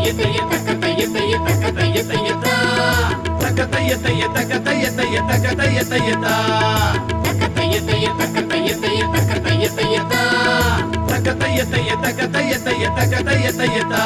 தைய தைய தக்க தைய தைய தக்க தைய தைய தா தக்க தைய தைய தக்க தைய தைய தக்க தைய தைய தா தக்க தைய தைய தக்க தைய தைய தக்க தைய தைய தா தக்க தைய தைய தக்க தைய தைய தக்க தைய தைய தா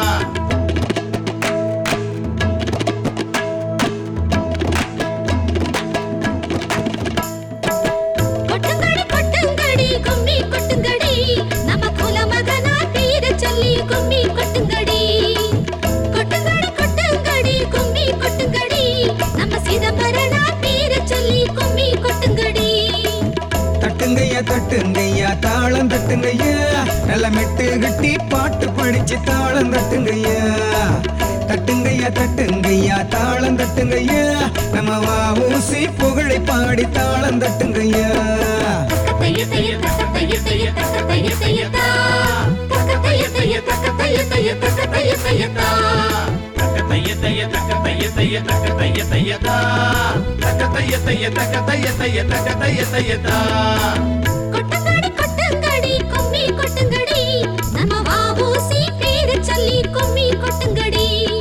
கொட்டுங்கடி கொட்டுங்கடி கும்மி கொட்டுங்கடி நம்ம குலமகனா பேர சொல்லி கும்மி கொட்டுங்கடி கொட்டுங்கடி கொட்டுங்கடி கும்மி கொட்டுங்கடி நம்ம சிதம்பரனா பேர சொல்லி கும்மி கொட்டுங்கடி தட்டுங்கய்யா தட்டுங்கய்யா தாளம் தட்டுங்கய்யா நல்ல மெட்டு கட்டி பாட்டு படிச்சு தாளம் தட்டுங்கய்யா தட்டுங்கய்யா தட்டுங்கய்யா தாளம் தட்டுங்கய்யா நம்ம வா ஊசி புகழை பாடி தாளம் தட்டுங்கய்யா தக்க தைய தைய தக்க தைய தைய தக்க தைய தைய தா தக்க தைய தைய தக்க தைய தைய தக்க தைய தைய தா தக்க தைய தைய தக்க தைய தைய தக்க தைய தைய தா தக்க தைய தைய தக்க தைய தைய தக்க தைய தைய தா கொட்டுங்கடி கொட்டுங்கடி கும்மி கொட்டுங்கடி நம்ம வா ஊசி பேர சொல்லி கும்மி கொட்டுங்கடி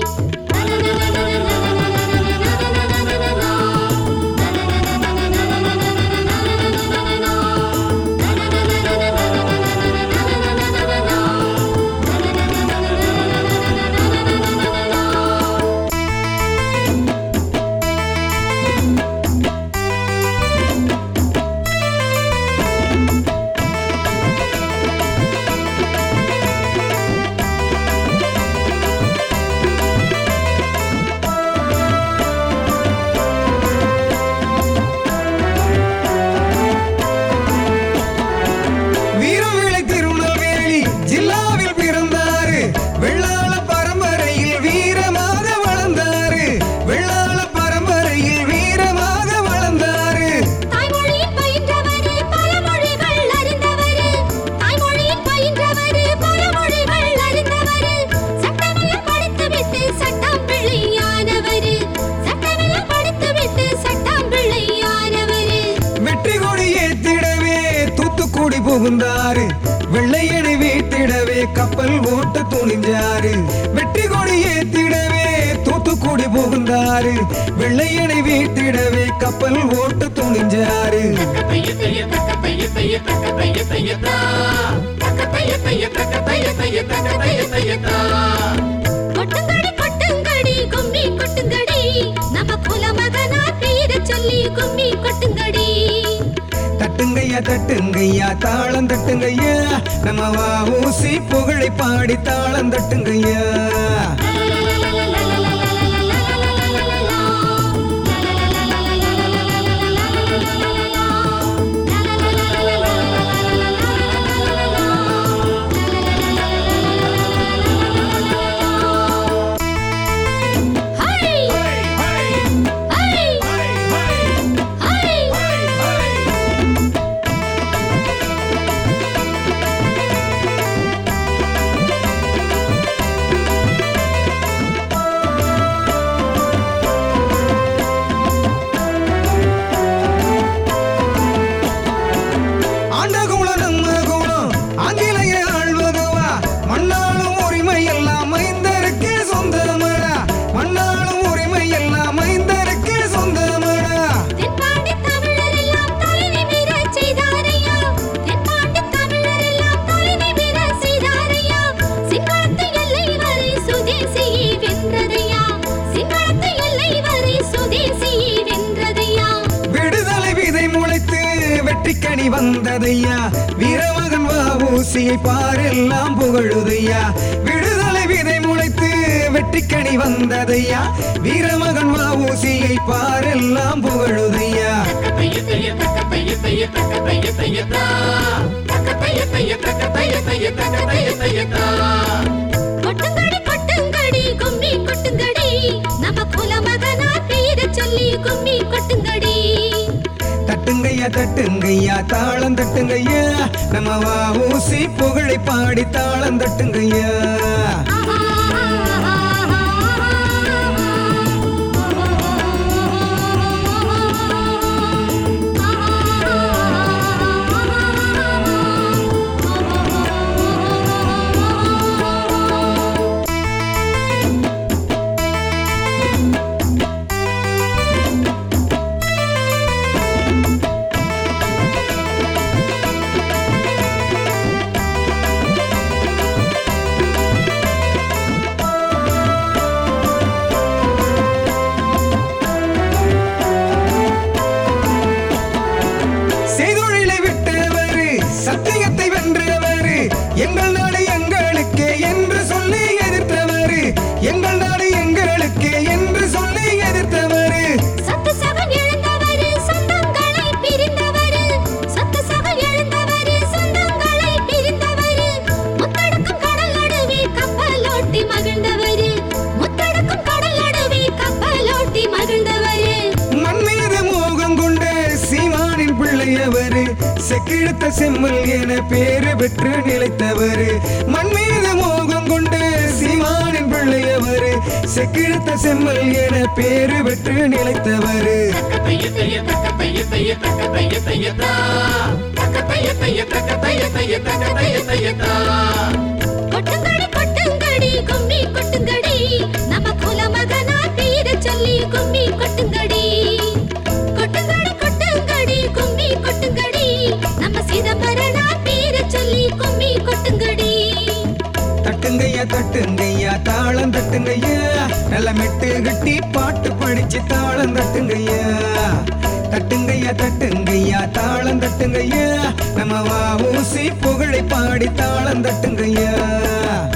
வீரவேளை திருநெல்வேலி ஜில்லாவில் பிறந்தாரு வெள்ளாள பரம்பரையில் வீரமாக வளர்ந்தாரு வெள்ளாள பரம்பரையில் வீரமாக வளர்ந்தாரு தாய்மொழியில் பயின்றவரு பல மொழிகள் அறிந்தவரு தாய்மொழியில் பயின்றவரு பல மொழிகள் அறிந்தவரு சட்டமெல்லாம் படித்துவிட்டு சட்டம் பிள்ளையானவரு சட்டமெல்லாம் படித்துவிட்டு சட்டம் பிள்ளையானவரு வெற்றி கொடி ஏத்திடவே தூத்துக்குடி புகுந்தாரு வெள்ளையணி வீட்டிடவே கப்பல் ஓட்ட துணிஞ்சாரு வெற்றி கொடி ஏத்திடவே தூத்துக்குடி புகுந்தாரு வெள்ளையணி வீட்டிடவே கப்பல் ஓட்ட துணிஞ்சாரு தக்க தைய தைய தக்க தைய தைய தக்க தைய தைய தா தக்க தைய தைய தக்க தைய தைய தக்க தைய தைய தா கொட்டுங்கடி கொட்டுங்கடி கும்மி கொட்டுங்கடி நம்ம குலமகனா பேர சொல்லி கும்மி கொட்டுங்கடி தட்டுங்கய்யா தட்டுங்கய்யா தாளம் தட்டுங்கய்யா நம்ம வா ஊசி புகழை பாடி தாளம் தட்டுங்கய்யா ஹை ஹை ஹை ஆண்ட குலம் நம்ம குலம் ஆங்கிலேய ஆழ்வதுவா மண்ணாளும் உரிமை எல்லாம் மைந்தருக்கு சொந்தமடா மண்ணாளும் உரிமை எல்லாம் மைந்தருக்கு சொந்தமடா தென்பாண்டி தமிழரெல்லாம் தலை நிமிரச் செய்தாரையா. தென்பாண்டி தமிழரெல்லாம் தலை நிமிரச் செய்தாரையா. சிங்களத்து எல்லை வரை சுதேசியை வென்றதையா. சிங்களத்து எல்லை வரை சுதேசியை வென்றதையா. விடுதலை விதை முளைத்து வெற்றிக்கனி வந்ததையா வீரமகன் வாவூசியை பாரெல்லாம் புகழுதையா விடுதலை விதை முளைத்து வெற்றிக்கனி வந்ததையா வீரமகன் வாவூசியை பாரெல்லாம் புகழுதையா தக்க தைய தைய தக்க தைய தைய தக்க தைய தைய தா தக்க தைய தைய தக்க தைய தைய தக்க தைய தைய தா கொட்டுங்கடி கொட்டுங்கடி கும்மி கொட்டுங்கடி நம்ம குலமகனா பேர சொல்லி கும்மி கொட்டுங்கடி தட்டுங்கய்யா தட்டுங்கய்யா தாளம் தட்டுங்கய்யா நம்ம வா ஊசி புகழை பாடி தாளம் தட்டுங்கய்யா செக்கிழுத்த செம்மல் என பேரு பெற்று நிலைத்தவர் மண் மீது மோகம் கொண்டு சீமானின் பிள்ளையவர் செக்கிழுத்த செம்மல் என பேரு பெற்று நிலைத்தவர் தைய தைய தக்க தைய தைய தக்க தைய தைய தா தக்க தைய தைய தக்க தைய தைய தக்க தைய தைய தா கொட்டுங்கடி கொட்டுங்கடி கும்மி கொட்டுங்கடி நம்ம குலமகனா பேர சொல்லி கும்மி கொட்டுங்கடி கொட்டுங்கடி கொட்டுங்கடி கும்மி கொட்டுங்கடி நம்ம சிதம்பரனா பேர சொல்லி கும்மி கொட்டுங்கடி தட்டுங்கய்யா தட்டுங்கய்யா தாளம் தட்டுங்கய்யா நல்ல மெட்டு கட்டி பாட்டு படிச்சு தாளம் தட்டுங்கய்யா தட்டுங்கய்யா தட்டுங்கய்யா தாளம் தட்டுங்கய்யா நம்ம வா ஊசி புகழை பாடி தாளம் தட்டுங்கய்யா